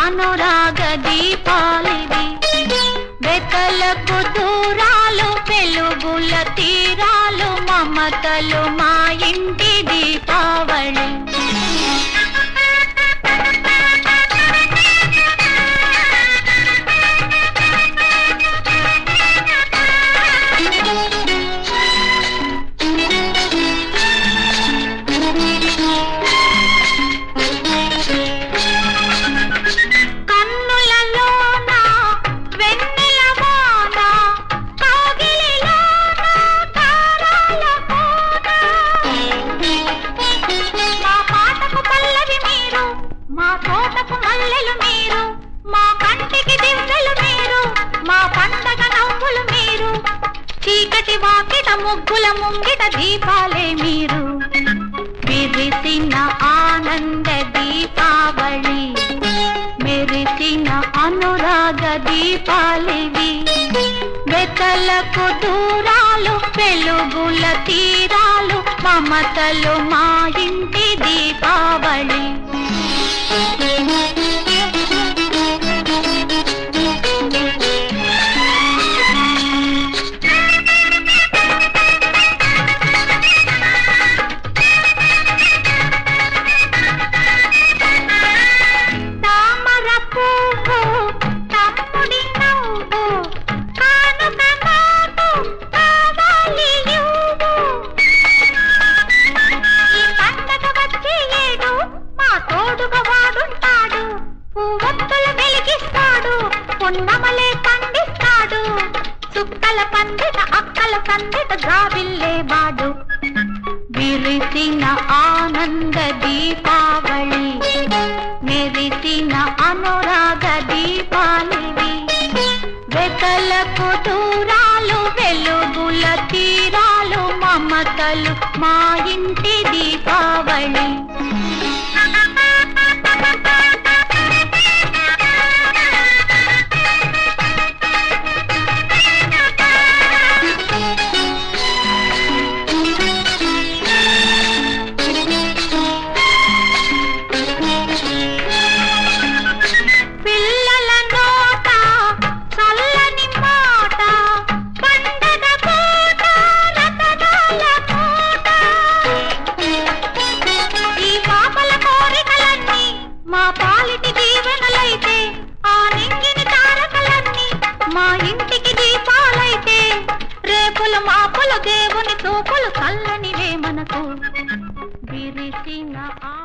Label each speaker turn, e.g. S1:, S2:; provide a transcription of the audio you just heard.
S1: అనురాగ దీపాలివి వెతలకు దూరాలు వెలుగుల తీరాలు మమతలు మా ఇంటి దీపావళి కన్నులలోన వెన్నెల వాన కాగిలిలోన తారాల కోన మా పాటకు పల్లవి మీరు మా తోటకు మల్లెలు మీరు మా కంటికి దివ్వెలు మీరు మా పండగ నవ్వులు మీరు చీకటి వాకిట ముగ్గుల ముంగిట దీపాలే మీరు విరిసిన ఆనంద దీపావళి మెరిసిన అనురాగ దీపాలివి వెతలకు దూరాలు వెలుగుల తీరాలు మమతలు మా ఇంటి దీపావళి తామర పువ్వు తమ్ముడి నవ్వు కానుక నాకు కావాలి నువ్వు. ఈ పండగ వచ్చే ఏడు మా తోడుగా వాడుంటాడు పువ్వొత్తులు వెలిగిస్తాడు పున్నమలే పండిస్తాడు చుక్కల పందిట అక్కల పందిట జాబిల్లేవాడు విరిసిన ఆనంద దీపావళి మెరిసిన అనురాగ దీపాలివి వెతలకు దూరాలు వెలుగుల తీరాలు మమతలు మా ఇంటి దీపావళి పిల్లల నోట చల్లని మాట పండగ పూట రతనాల పూట ఈ పాపల కోరికలన్నీ మా పాలిటి దీవెనలైతే ఆ నింగిని తారకలన్నీ మా ఇంటికి దీపాలైతే రేపుల మాపుల దేవుని చూపులు చల్లనివే మనకు విరిసిన ఆ